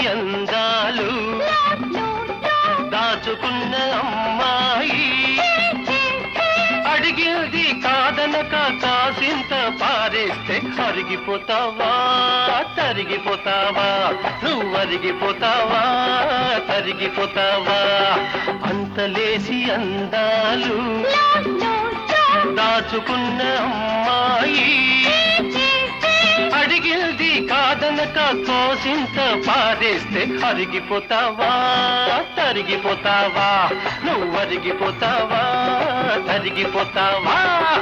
అందాలు దాచుకున్న అమ్మాయి అడిగేది కాదనక కాసింత పారేస్తే అరిగిపోతావా తరిగిపోతావా నువ్వు అరిగిపోతావా తరిగిపోతావా అంతలేసి అందాలు దాచుకున్న అమ్మాయి అడిగేది కాదనక కోసింత పారేస్తే అరిగిపోతావా తరిగిపోతావా నువ్వు అరిగిపోతావా తరిగిపోతావా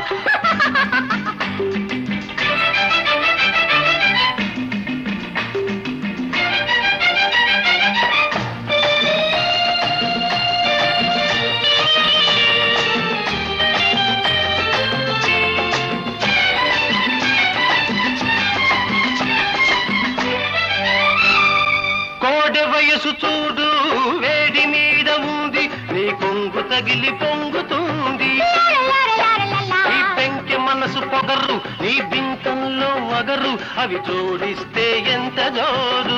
కోడె వయసు చూడు వేడి మీద ఉంది నీ కొంగు తగిలి పొంగుతుంది ఈ పెంకె మనసు పొగరు నీ బింకంలో వగరు అవి జోడిస్తే ఎంత జోరు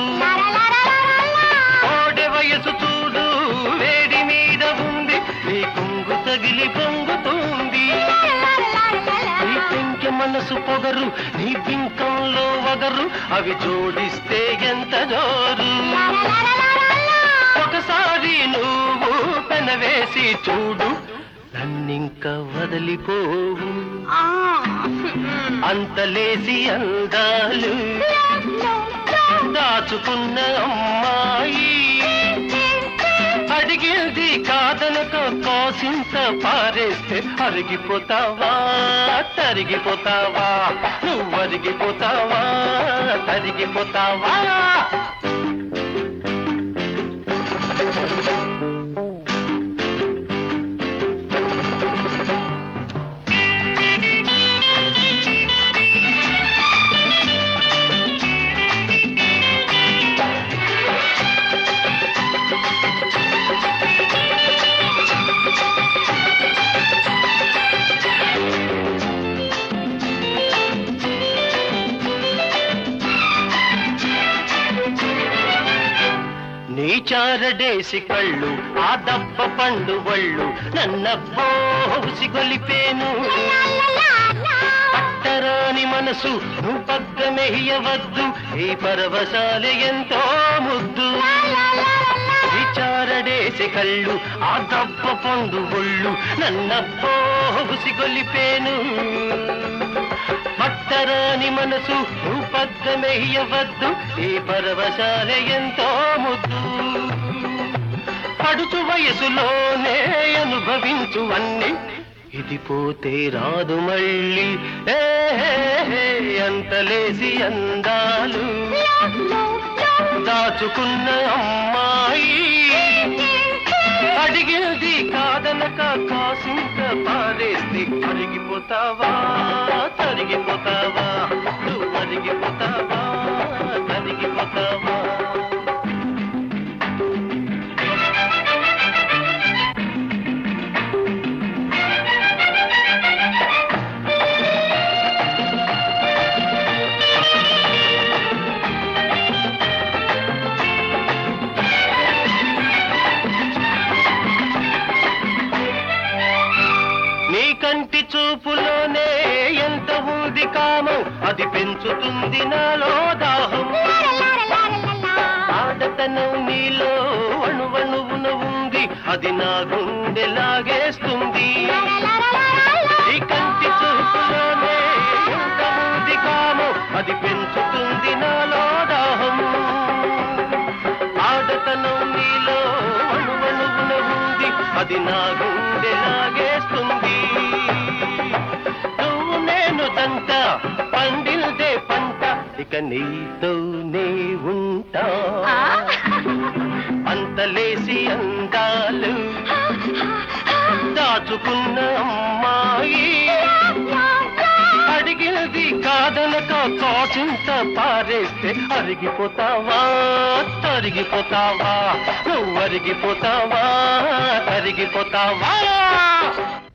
కోడె వయసు చూడు వేడి మీద ఉంది నీ కొంగు తగిలి పొంగుతుంది నీ పెంకె మనసు పొగరు నీ బింకంలో వగరు అవి జోడిస్తే ఎంత జోరు ఒకసారి నువ్వు పెనవేసి చూడు నన్నింక వదిలిపోవు అంతలేసి అందాలు దాచుకున్న అమ్మాయి అడిగేది కాదనక కోసింత పారేస్తే అరిగిపోతావా తరిగిపోతావా నువ్వు అరిగిపోతావా తరిగిపోతావా నీ చారడేసి కళ్ళు ఆ దప్ప పండు వళ్ళు నన్నబ్బో ఉసిగొలిపేను పట్టరాని మనసు నువ్వు పగ్గమెయ్యవద్దు ఈ పరవశాలు ఎంతో ముద్దు విచారడేసి కళ్ళు ఆ దప్ప పండు ఒళ్ళు నన్నబ్బో ఉసిగొలిపేను పట్టరాని మనసు నువ్వు పగ్గమెయ్యవద్దు ఈ పరవశాల ఎంతో ముద్దు పడుచు వయసులోనే అనుభవించు అన్ని ఇది పోతే రాదు మళ్ళీ ఏ అంతలేసి అందాలు దాచుకున్న అమ్మాయి అడిగేది కాదనక కాసింత పారేస్తే అరిగిపోతావా తరిగిపోతావా నువ్వు అరిగిపోతావా తరిగిపోతావా నీ కంటి చూపులోనే ఎంత ఉంది కామం అది పెంచుతుంది నాలో దాహం ఆడతనం నీలో అణువణువున ఉంది అది నా గుండె లాగేస్తుంది నీ కంటి చూపులోనే ఎంత ఉంది కామం అది పెంచుతుంది నాలో దాహం ఆడతనం నీలో అణువణువున ఉంది అది నా గుండె లాగేస్తుంది నువ్వు నేను దంత పండిల్దే పంట ఇక నీతోనే ఉంటా అంతలేసి అందాలు దాచుకున్న అమ్మాయి అడిగినది కాదనక కాచింత పారేస్తే అరిగిపోతావా తరిగిపోతావా నువ్వు అరిగిపోతావా తరిగిపోతావా